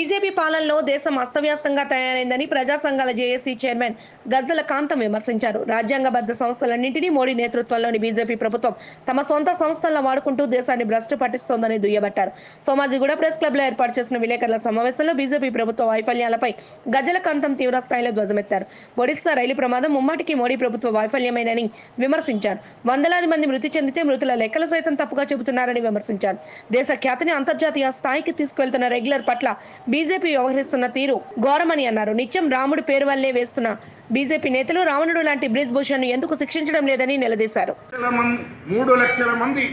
BJP పాలనలో దేశం అస్తవ్యస్తంగా తయారైందని ప్రజా సంఘాల జేఏసీ చైర్మన్ గజ్జల కాంతం విమర్శించారు రాజ్యాంగబద్ధ సంస్థలన్నింటినీ మోడీ నేతృత్వంలోని బీజేపీ ప్రభుత్వం తమ సొంత సంస్థలను వాడుకుంటూ దేశాన్ని భ్రష్టు పట్టిస్తోందని దుయ్యబట్టారు సోమాజిగూడ ప్రెస్ క్లబ్ లో ఏర్పాటు చేసిన విలేకరుల సమావేశంలో బీజేపీ ప్రభుత్వ వైఫల్యాలపై గజ్జల కాంతం తీవ్ర స్థాయిలో ధ్వజమెత్తారు ఒడిశా రైలు ప్రమాదం ముమ్మాటికి మోడీ ప్రభుత్వ వైఫల్యమేనని విమర్శించారు వందలాది మంది మృతి చెందితే మృతుల లెక్కలు సైతం తప్పుగా చెబుతున్నారని విమర్శించారు దేశ ఖ్యాతిని అంతర్జాతీయ స్థాయికి తీసుకువెళ్తున్న రెగ్యులర్ పట్ల బీజేపీ వ్యవహరిస్తున్న తీరు ఘోరమని అన్నారు నిత్యం రాముడి పేరు వల్లే వేస్తున్న బీజేపీ నేతలు రావణుడు లాంటి బ్రిజ్ భూషణ్ ఎందుకు శిక్షించడం లేదని నిలదీశారు లక్షల మంది మూడు లక్షల మంది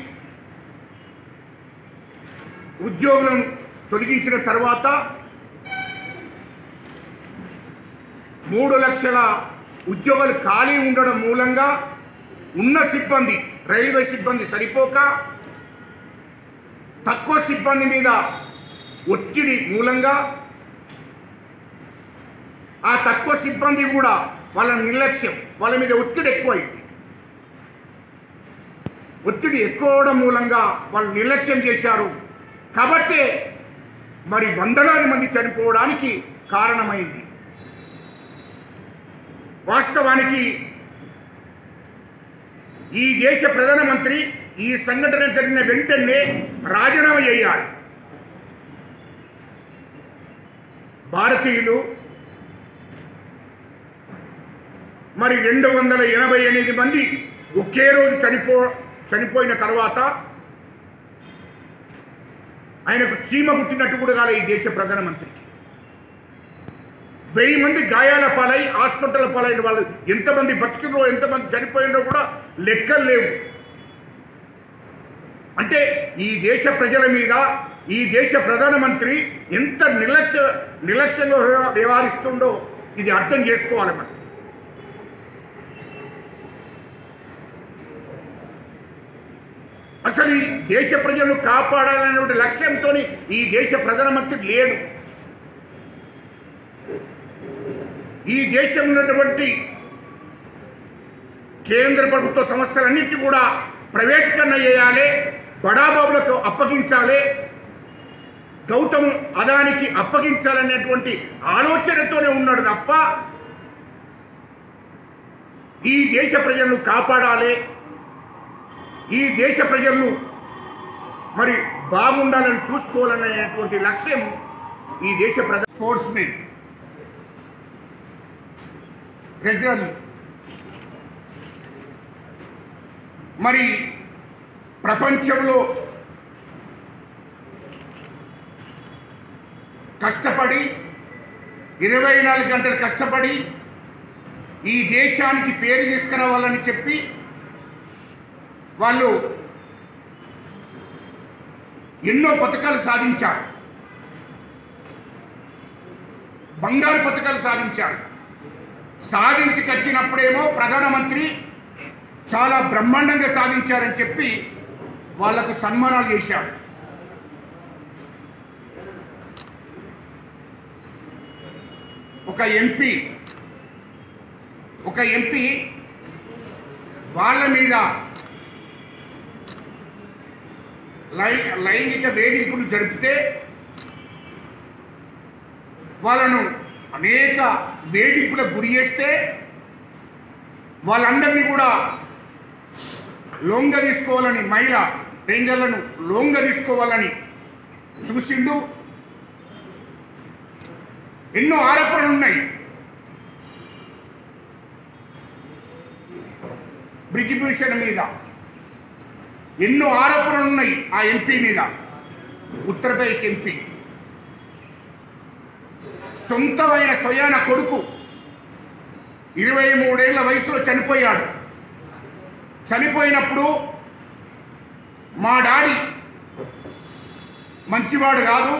ఉద్యోగులను తొలగించిన తర్వాత మూడు లక్షల ఉద్యోగాలు ఖాళీ ఉండడం మూలంగా ఉన్న సిబ్బంది రైల్వే సిబ్బంది సరిపోక తక్కువ సిబ్బంది మీద ఒత్తిడి మూలంగా ఆ తక్కువ సిబ్బంది కూడా వాళ్ళ నిర్లక్ష్యం వాళ్ళ మీద ఒత్తిడి ఎక్కువైంది ఒత్తిడి ఎక్కువ అవడం మూలంగా వాళ్ళు నిర్లక్ష్యం చేశారు కాబట్టే మరి వందలాది మంది చనిపోవడానికి కారణమైంది వాస్తవానికి ఈ దేశ ప్రధానమంత్రి ఈ సంఘటన జరిగిన వెంటనే రాజీనామా చేయాలి భారతీయులు మరి రెండు వందల ఎనభై ఎనిమిది మంది ఒకే రోజు చనిపో చనిపోయిన తర్వాత ఆయనకు చీమ పుట్టినట్టు కూడా కాలే ఈ దేశ ప్రధానమంత్రికి వెయ్యి మంది గాయాల పాలై హాస్పిటల్ పాలైన వాళ్ళు ఎంతమంది బతికినో ఎంతమంది చనిపోయినో కూడా లెక్కలు లేవు అంటే ఈ దేశ ప్రజల మీద ఈ దేశ ప్రధానమంత్రి ఎంత నిర్లక్ష్య నిర్లక్ష్యంగా వ్యవహరిస్తుండో ఇది అర్థం చేసుకోవాలి మనం అసలు ఈ దేశ ప్రజలను కాపాడాలనే లక్ష్యంతో ఈ దేశ ప్రధానమంత్రి లేడు ఈ దేశం ఉన్నటువంటి కేంద్ర ప్రభుత్వ సంస్థలన్నింటినీ కూడా ప్రైవేటీకరణ చేయాలి బడాబాబులకు అప్పగించాలి గౌతమ్ అదానికి అప్పగించాలనేటువంటి ఆలోచనతోనే ఉన్నాడు తప్ప ఈ దేశ ప్రజలను కాపాడాలి ఈ దేశ ప్రజలను మరి బాగుండాలని చూసుకోవాలనేటువంటి లక్ష్యం ఈ దేశ ప్రజ స్పోర్ట్స్ మెన్ రెజ్లర్లు మరి ప్రపంచంలో కష్టపడి ఇరవై నాలుగు గంటలు కష్టపడి ఈ దేశానికి పేరు తీసుకురావాలని చెప్పి వాళ్ళు ఎన్నో పథకాలు సాధించారు బంగారు పథకాలు సాధించారు సాధించి కచ్చినప్పుడేమో ప్రధానమంత్రి చాలా బ్రహ్మాండంగా సాధించారని చెప్పి వాళ్లకు సన్మానాలు చేశారు ఒక ఎంపీ ఒక ఎంపీ వాళ్ళ మీద లై లైంగిక వేధింపులు జరిపితే వాళ్ళను అనేక వేధింపులకు గురి చేస్తే వాళ్ళందరినీ కూడా లొంగ తీసుకోవాలని మహిళ రేంజర్లను లొంగ తీసుకోవాలని చూసిండు ఎన్నో ఆరోపణలు ఉన్నాయి బ్రిజిభూషణ్ మీద ఎన్నో ఆరోపణలు ఉన్నాయి ఆ ఎంపీ మీద ఉత్తరప్రదేశ్ ఎంపీ సొంతమైన స్వయాన కొడుకు ఇరవై మూడేళ్ల వయసులో చనిపోయాడు చనిపోయినప్పుడు మా డాడీ మంచివాడు కాదు